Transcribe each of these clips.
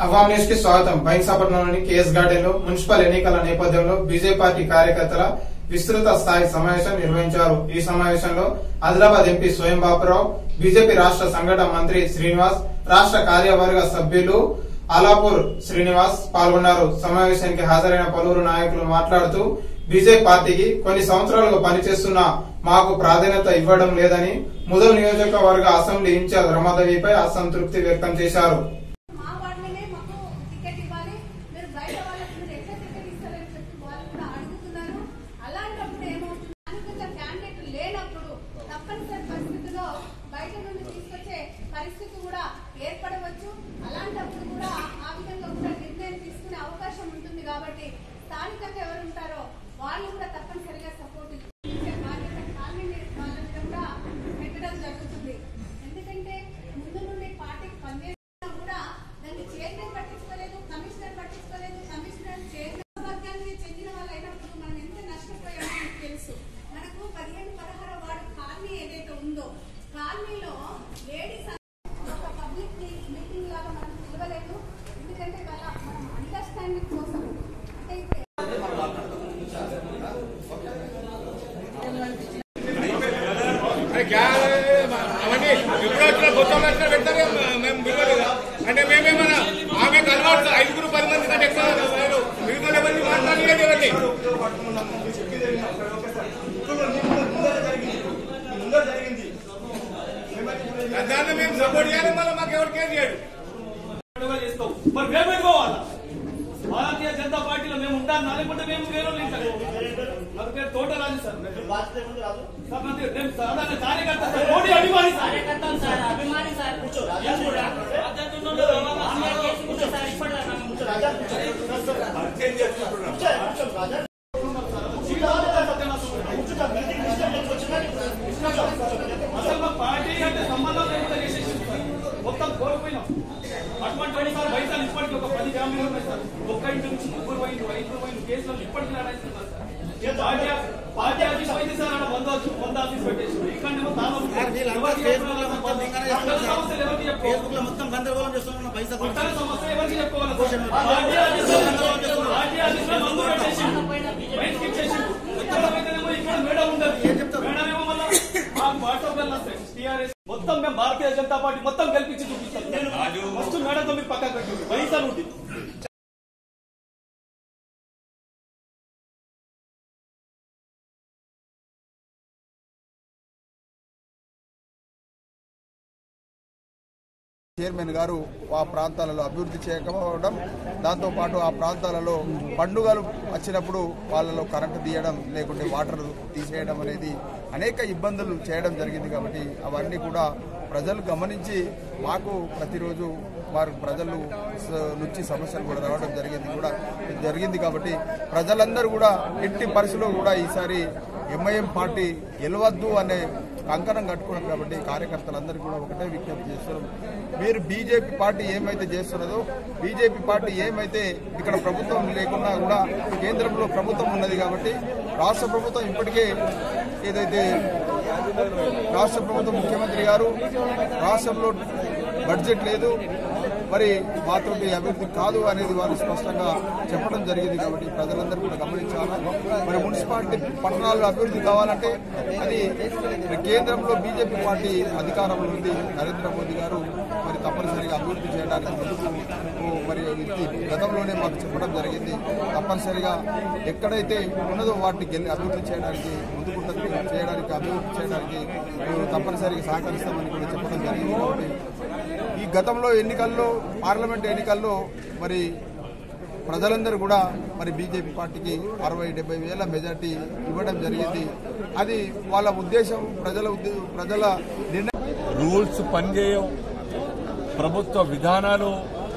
Awam news కి స్వాగతం బైన్సాపట్నంలోని కేఎస్ గార్డెన్ లో మున్సిపల్ ఎన్నికల నేపథ్యంలో బీజేపీ పార్టీ కార్యకర్తల విస్తృత స్థాయి సమావేశం నిర్వహించారు ఈ సమావేశంలో ఆదిలాబాద్ ఎంపీ స్వయం బాపురావు బీజేపీ రాష్ట్ర సంఘటన మంత్రి శ్రీనివాస్ రాష్ట్ర కార్యవర్గ సభ్యులు ఆలాపూర్ శ్రీనివాస్ పాల్గొన్నారు సమావేశానికి హాజరైన పలువురు నాయకులు మాట్లాడుతూ బీజేపీ పార్టీకి కొన్ని సంవత్సరాలుగా పనిచేస్తున్న మాకు ప్రాధాన్యత ఇవ్వడం లేదని ముదల్ నియోజకవర్గ అసెంబ్లీ ఇన్ఛార్జ్ రమాదేవిపై అసంతృప్తి వ్యక్తం చేశారు మా వార్డులోనే మాకు టికెట్ ఇవ్వాలి మీరు బయట వాళ్ళకి మీరు ఎట్లా టికెట్ ఇస్తారని చెప్పి వాళ్ళు కూడా అడుగుతున్నారు అలాంటప్పుడు ఏమవుతుంది అనుకున్న క్యాండిడేట్ లేనప్పుడు తప్పనిసరి పరిస్థితిలో బయట నుండి తీసుకొచ్చే పరిస్థితి కూడా ఏర్పడవచ్చు అలాంటప్పుడు కూడా ఆ విధంగా కూడా నిర్ణయం తీసుకునే అవకాశం ఉంటుంది కాబట్టి స్థానికంగా ఎవరు ఉంటారో వాళ్ళు కూడా తప్పనిసరిగా సపోర్ట్ ఇచ్చే బాధ్యత కాలనీ వాళ్ళ మీద కూడా పెట్టడం జరుగుతుంది ఎందుకంటే ముందు నుండి పార్టీకి పనిచేస్తున్నా కూడా దాన్ని చైర్మన్ పట్టించుకోలేదు కమిషనర్ పట్టించుకోలేదు కమిషనర్ చైర్మన్ వర్గానికి చెందిన వాళ్ళు అయినప్పుడు మనం ఎంత నష్టపోయామో మనకు తెలుసు మనకు పదిహేను పదహారు వార్డు కాలనీ ఏదైతే ఉందో కాలనీలో లేడీస్ ఒక పబ్లిక్ మీటింగ్ లాగా మనం పిలవలేదు ఎందుకంటే వాళ్ళ మనం అండర్స్టాండింగ్ కోసం అంటే ఇప్పుడు అరే క్యా అవన్నీ ఇప్పుడు వచ్చిన కొత్త వచ్చిన పెడతారు మేము పిలవలేదా అంటే మేమేమన్నా ఆమె కలవాలి ఐదుగురు పది మంది కంటే ఎక్కువ లేరు. మిగతా ఎవరిని మాట్లాడలేదు ఎవరిని దాన్ని మేము సపోర్ట్ చేయాలి మళ్ళీ మాకు ఎవరు కేర్ చేయడు పండుగ చేస్తావు మరి మేము పెట్టుకోవాలా భారతీయ జనతా పార్టీలో మేము ఉంటాను లేకుంటే మేము వేరే వాళ్ళు ఉంటారు నా పేరు తోట రాజు సార్ సార్ నా పేరు- నేను సాధారణ కార్యకర్త సార్ మోడీ అభిమాని సార్ కార్యకర్తలు సార్ అభిమాని సార్ కూర్చో రాజ్యాంగంలో రావాలా? అమ్మాయి కేసు కూర్చో సార్ ఇప్పటిదాకా అసలు మా పార్టీ అంటే సంబంధం లేకుండా చేసేసింది సార్ మొత్తం కోల్పోయినాం అటువంటి సార్ పైసలు ఇప్పటికీ ఒక పది ఫ్యామిలీలు ఉన్నాయి సార్ ఒక్క ఇంటి నుంచి ముగ్గురు పోయింది ఐదుగురు పోయింది కేసులు ఇప్పటికీ నడుస్తున్నారు సార్ పార్టీ పార్టీ ఆఫీస్ పోయింది సార్ అక్కడ వంద వచ్చి వంద ఆఫీస్ పెట్టేసి ఇక్కడేమో తాళం ఎవరికి చెప్పుకోవాలి సార్? పట్టణ సమస్యలు ఎవరికి చెప్పుకోవాలి మొత్తం గందరగోళం చేస్తున్నాం పైసా పట్టణ సమస్య ఎవరికి చెప్పుకోవాలి సార్? పార్టీ ఆఫీస్లో పార్టీ ఆఫీస్లో మందు పెట్టేసి బయటకి ఇచ్చేసి అయితేనేమో ఇక్కడ మేడం ఉండదు మేడం ఏమో మళ్ళా మాకు వాట్సాప్ వస్తాయి టీఆర్ఎస్ మొత్తం మేము భారతీయ జనతా పార్టీ మొత్తం గెలిపించి చూపిస్తాం ఫస్ట్ మేడంతో మీరు పక్కన పెట్టి పైసలు ఉంది చైర్మన్ గారు ఆ ప్రాంతాలలో అభివృద్ధి చేయకపోవడం దాంతోపాటు ఆ ప్రాంతాలలో పండుగలు వచ్చినప్పుడు వాళ్ళలో కరెంటు తీయడం లేకుంటే వాటర్ తీసేయడం అనేది అనేక ఇబ్బందులు చేయడం జరిగింది కాబట్టి అవన్నీ కూడా ప్రజలు గమనించి మాకు ప్రతిరోజు వారు ప్రజలు స- నుంచి సమస్యలు కూడా రావడం జరిగింది కూడా జరిగింది కాబట్టి ప్రజలందరూ కూడా ఎట్టి పరిస్థితుల్లో కూడా ఈసారి ఎంఐఎం పార్టీ గెలవద్దు అనే కంకణం కట్టుకున్నారు కాబట్టి కార్యకర్తలందరూ కూడా ఒకటే విజ్ఞప్తి చేస్తున్నారు మీరు బీజేపీ పార్టీ ఏమైతే చేస్తున్నదో బీజేపీ పార్టీ ఏమైతే ఇక్కడ ప్రభుత్వం లేకున్నా కూడా కేంద్రంలో ప్రభుత్వం ఉన్నది కాబట్టి రాష్ట్ర ప్రభుత్వం ఇప్పటికే ఏదైతే రాష్ట్ర ప్రభుత్వం ముఖ్యమంత్రి గారు రాష్ట్రంలో బడ్జెట్ లేదు మరి మాతోటి అభివృద్ధి కాదు అనేది వారు స్పష్టంగా చెప్పడం జరిగింది కాబట్టి ప్రజలందరూ కూడా గమనించాలి మరి మున్సిపాలిటీ పట్టణాల్లో అభివృద్ధి కావాలంటే అది మరి కేంద్రంలో బీజేపీ పార్టీ అధికారంలో ఉంది నరేంద్ర మోదీ గారు మరి తప్పనిసరిగా అభివృద్ధి చేయడానికి ముందుకు మరి ఇది గతంలోనే మాకు చెప్పడం జరిగింది తప్పనిసరిగా ఎక్కడైతే ఉన్నదో వాటిని గెలి అభివృద్ధి చేయడానికి ముందుకుంటుంది చేయడానికి అభివృద్ధి చేయడానికి మేము తప్పనిసరిగా సహకరిస్తామని కూడా చెప్పడం జరిగింది కాబట్టి ఈ గతంలో ఎన్నికల్లో పార్లమెంట్ ఎన్నికల్లో మరి ప్రజలందరూ కూడా మరి బీజేపీ పార్టీకి అరవై డెబ్బై వేల మెజార్టీ ఇవ్వడం జరిగింది అది వాళ్ళ ఉద్దేశం ప్రజల ఉద్దే- ప్రజల నిర్ణయం రూల్స్ పనిచేయవు ప్రభుత్వ విధానాలు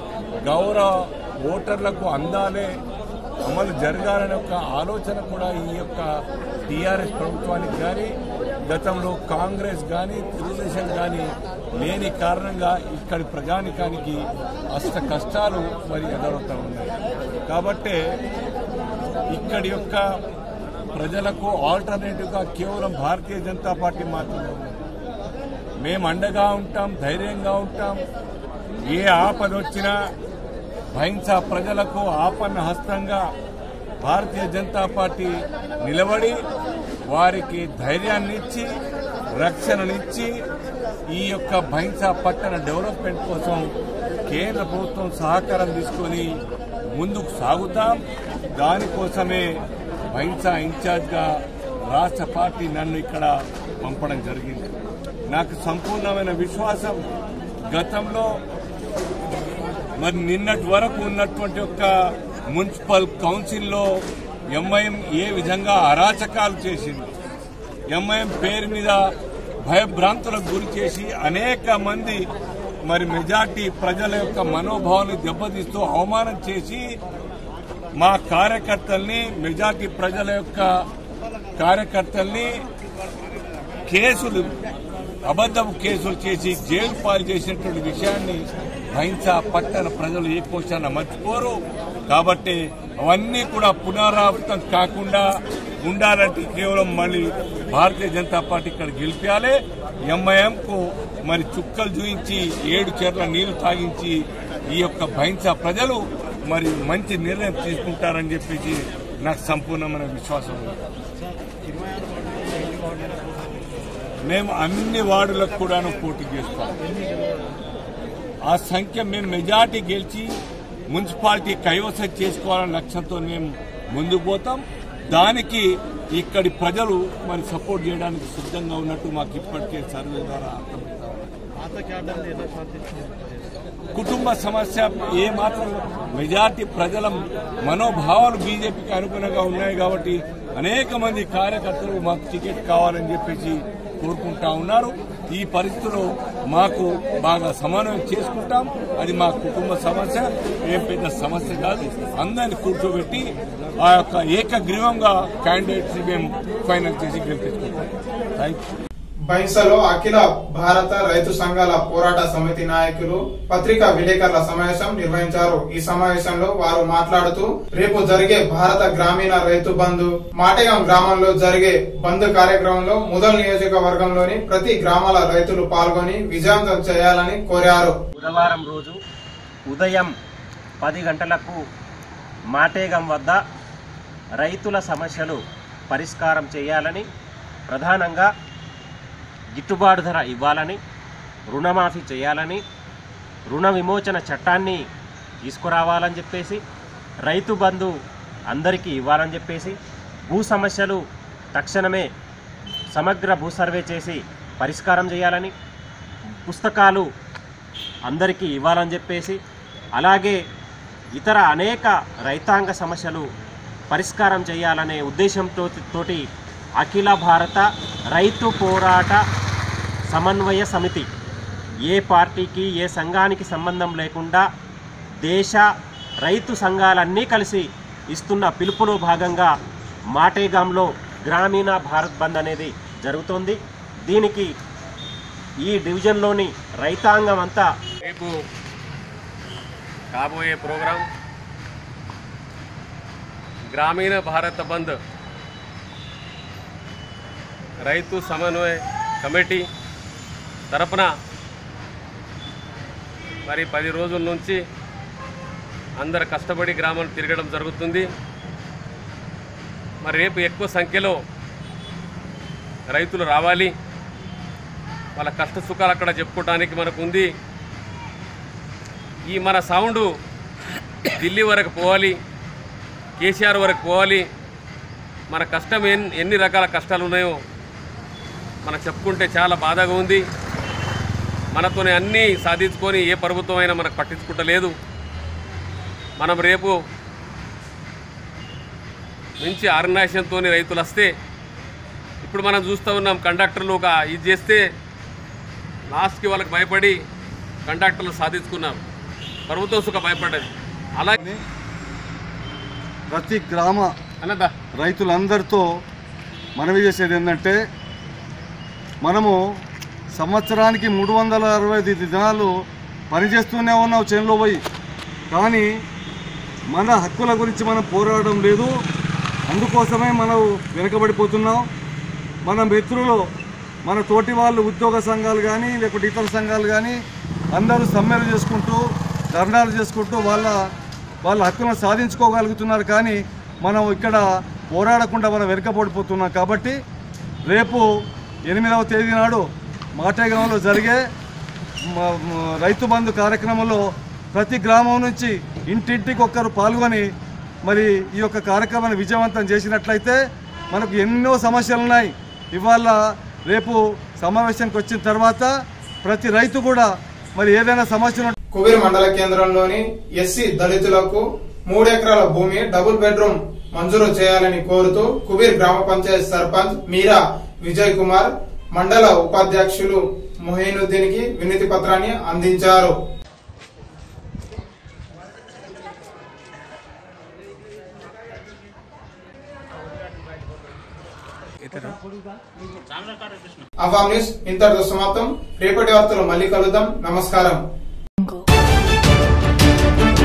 గౌరవ ఓటర్లకు అందాలే అమలు జరగాలనే ఒక ఆలోచన కూడా ఈ యొక్క టీఆర్ఎస్ ప్రభుత్వానికి కానీ గతంలో కాంగ్రెస్ కానీ తెలుగుదేశం కానీ లేని కారణంగా ఇక్కడి ప్రజానికానికి అష్ట కష్టాలు మరి ఎదురవుతూ ఉన్నాయి కాబట్టే ఇక్కడి యొక్క ప్రజలకు ఆల్టర్నేటివ్గా కేవలం భారతీయ జనతా పార్టీ మాత్రమే ఉంది మేము అండగా ఉంటాం ధైర్యంగా ఉంటాం ఏ ఆపద వచ్చినా భైంసా ప్రజలకు ఆపన్న హస్తంగా భారతీయ జనతా పార్టీ నిలబడి వారికి ధైర్యాన్ని ఇచ్చి రక్షణనిచ్చి ఈ యొక్క భైంసా పట్టణ డెవలప్మెంట్ కోసం కేంద్ర ప్రభుత్వం సహకారం తీసుకొని ముందుకు సాగుతాం దానికోసమే భైంసా ఇన్ఛార్జ్గా రాష్ట్ర పార్టీ నన్ను ఇక్కడ పంపడం జరిగింది నాకు సంపూర్ణమైన విశ్వాసం గతంలో మరి నిన్నటి వరకు ఉన్నటువంటి ఒక మున్సిపల్ కౌన్సిల్లో ఎంఐఎం ఏ విధంగా అరాచకాలు చేసింది ఎంఐఎం పేరు మీద భయభ్రాంతులకు గురి చేసి అనేక మంది మరి మెజార్టీ ప్రజల యొక్క మనోభావాన్ని దెబ్బతీస్తూ అవమానం చేసి మా కార్యకర్తల్ని మెజార్టీ ప్రజల యొక్క కార్యకర్తల్ని కేసులు అబద్దపు కేసులు చేసి జైలు పాలు చేసినటువంటి విషయాన్ని భైంసా పట్టణ ప్రజలు ఏ కోశాన మర్చిపోరు కాబట్టి అవన్నీ కూడా పునరావృతం కాకుండా ఉండాలంటే కేవలం మళ్ళీ భారతీయ జనతా పార్టీ ఇక్కడ గెలిపించాలి ఎంఐఎం కు మరి చుక్కలు చూయించి ఏడు చెర్ల నీళ్లు తాగించి ఈ యొక్క భైంసా ప్రజలు మరి మంచి నిర్ణయం తీసుకుంటారని చెప్పేసి నాకు సంపూర్ణమైన విశ్వాసం ఉంది మేము అన్ని వార్డులకు కూడాను పోటీ చేస్తాం ఆ సంఖ్య మేము మెజార్టీ గెలిచి మున్సిపాలిటీ కైవసం చేసుకోవాలనే లక్ష్యంతో మేము ముందుకు పోతాం దానికి ఇక్కడి ప్రజలు మరి సపోర్ట్ చేయడానికి సిద్ధంగా ఉన్నట్టు మాకు ఇప్పటికే సర్వే ద్వారా అర్థమవుతాం కుటుంబ సమస్య ఏ మాత్రం మెజార్టీ ప్రజల మనోభావాలు బీజేపీకి అనుగుణంగా ఉన్నాయి కాబట్టి అనేక మంది కార్యకర్తలు మాకు టికెట్ కావాలని చెప్పేసి కోరుకుంటా ఉన్నారు ఈ పరిస్థితిలో మాకు బాగా సమన్వయం చేసుకుంటాం అది మా కుటుంబ సమస్య ఏం పెద్ద సమస్య కాదు అందరిని కూర్చోబెట్టి ఆ యొక్క ఏకగ్రీవంగా క్యాండిడేట్స్ మేము ఫైనల్ చేసి గెలిపించుకుంటాం థ్యాంక్ యూ బైన్సలో అఖిల భారత రైతు సంఘాల పోరాట సమితి నాయకులు పత్రికా విలేకరుల సమావేశం నిర్వహించారు ఈ సమావేశంలో వారు మాట్లాడుతూ రేపు జరిగే భారత గ్రామీణ రైతు బంధు మాటెగాం గ్రామంలో జరిగే బంద్ కార్యక్రమంలో ముదల్ నియోజకవర్గంలోని ప్రతి గ్రామాల రైతులు పాల్గొని విజయవంతం చేయాలని కోరారు బుధవారం రోజు ఉదయం పది గంటలకు మాటేగం వద్ద రైతుల సమస్యలు పరిష్కారం చేయాలని ప్రధానంగా గిట్టుబాటు ధర ఇవ్వాలని రుణమాఫీ చేయాలని రుణ విమోచన చట్టాన్ని తీసుకురావాలని చెప్పేసి రైతు బంధు అందరికీ ఇవ్వాలని చెప్పేసి భూ సమస్యలు తక్షణమే సమగ్ర భూ సర్వే చేసి పరిష్కారం చేయాలని పుస్తకాలు అందరికీ ఇవ్వాలని చెప్పేసి అలాగే ఇతర అనేక రైతాంగ సమస్యలు పరిష్కారం చేయాలనే ఉద్దేశంతో తోటి అఖిల భారత రైతు పోరాట సమన్వయ సమితి ఏ పార్టీకి ఏ సంఘానికి సంబంధం లేకుండా దేశ రైతు సంఘాలన్నీ కలిసి ఇస్తున్న పిలుపులో భాగంగా మాటేగాంలో గ్రామీణ భారత్ బంద్ అనేది జరుగుతోంది దీనికి ఈ డివిజన్లోని రైతాంగం అంతా రేపు కాబోయే ప్రోగ్రాం గ్రామీణ భారత బంద్ రైతు సమన్వయ కమిటీ తరపున మరి పది రోజుల నుంచి అందరు కష్టపడి గ్రామం తిరగడం జరుగుతుంది మరి రేపు ఎక్కువ సంఖ్యలో రైతులు రావాలి వాళ్ళ కష్ట సుఖాలు అక్కడ చెప్పుకోవడానికి మనకు ఉంది ఈ మన సౌండ్ ఢిల్లీ వరకు పోవాలి కేసీఆర్ వరకు పోవాలి మన కష్టం ఎన్ ఎన్ని రకాల కష్టాలు ఉన్నాయో మనం చెప్పుకుంటే చాలా బాధగా ఉంది మనతోనే అన్నీ సాధించుకొని ఏ ప్రభుత్వం అయినా మనకు పట్టించుకుంటలేదు మనం రేపు మంచి ఆర్గనైజేషన్తో రైతులు వస్తే ఇప్పుడు మనం చూస్తూ ఉన్నాం కండక్టర్లు ఒక ఇది చేస్తే లాస్ట్కి వాళ్ళకి భయపడి కండక్టర్లు సాధించుకున్నారు ప్రభుత్వం సుఖ భయపడ్డది అలాగే ప్రతి గ్రామ అన్నదా రైతులందరితో మనవి చేసేది ఏంటంటే మనము సంవత్సరానికి మూడు వందల అరవై ఐదు దినాలు పనిచేస్తూనే ఉన్నాం చేనులో పోయి కానీ మన హక్కుల గురించి మనం పోరాడడం లేదు అందుకోసమే మనం వెనుకబడిపోతున్నాం మన మిత్రులు మన తోటి వాళ్ళు ఉద్యోగ సంఘాలు కానీ లేకపోతే ఇతర సంఘాలు కానీ అందరూ సమ్మెలు చేసుకుంటూ ధర్నాలు చేసుకుంటూ వాళ్ళ వాళ్ళ హక్కులను సాధించుకోగలుగుతున్నారు కానీ మనం ఇక్కడ పోరాడకుండా మనం వెనుకబడిపోతున్నాం కాబట్టి రేపు ఎనిమిదవ తేదీ నాడు మాటేగాంలో జరిగే మ- మ- రైతు బంధు కార్యక్రమంలో ప్రతి గ్రామం నుంచి ఇంటింటికి ఒక్కరు పాల్గొని మరి ఈ యొక్క కార్యక్రమాన్ని విజయవంతం చేసినట్లయితే మనకు ఎన్నో సమస్యలు ఉన్నాయి ఇవాళ రేపు సమావేశానికి వచ్చిన తర్వాత ప్రతి రైతు కూడా మరి ఏదైనా సమస్యలు కుబీర్ మండల కేంద్రంలోని ఎస్సీ దళితులకు మూడు ఎకరాల భూమి డబుల్ బెడ్రూమ్ మంజూరు చేయాలని కోరుతూ కుబీర్ గ్రామ పంచాయత్ సర్పంచ్ మీరా విజయ్ కుమార్ మండల ఉపాధ్యక్షులు మొహీనుద్దీన్ కి వినతి పత్రాన్ని అందించారు అవాం న్యూస్ ఇంతటితో సమాప్తం రేపటి వార్తలు మళ్ళీ కలుద్దాం నమస్కారం